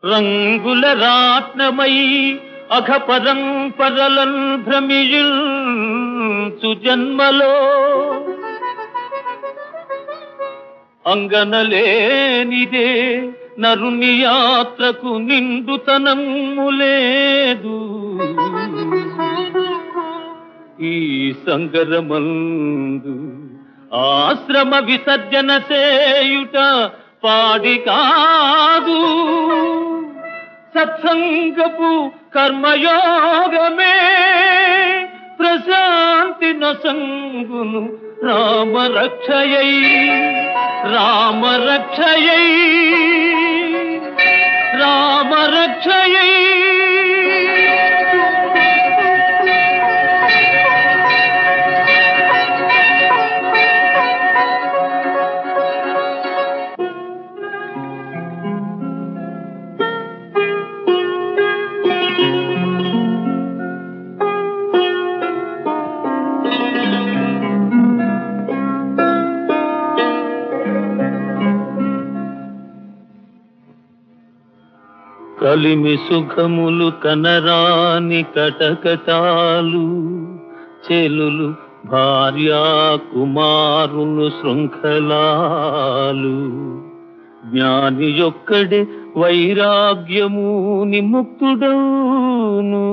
రంగుల రాట్నమై అఘ పరంపరలన్ భ్రమియుల్చు జన్మలో అంగనలేనిదే నరుని యాత్రకు నిండుతనము లేదు ఈ సంగరమందు ఆశ్రమ విసర్జన చేయుట పాడి కాదు సత్సంగపు కర్మయోగమే ప్రశాంతి నసంగును రామరక్షయై రామరక్షయై రామరక్షయై కలిమి సుఖములు కనరాని కటకటాలు చెలులు భార్యా కుమారులు శృంఖలాలు జ్ఞాని యొక్కడే వైరాగ్యము నిముక్తుడౌను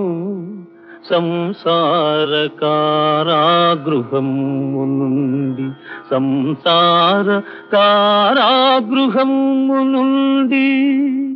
సంసార కారాగృహము నుండి సంసార కారాగృహము నుండి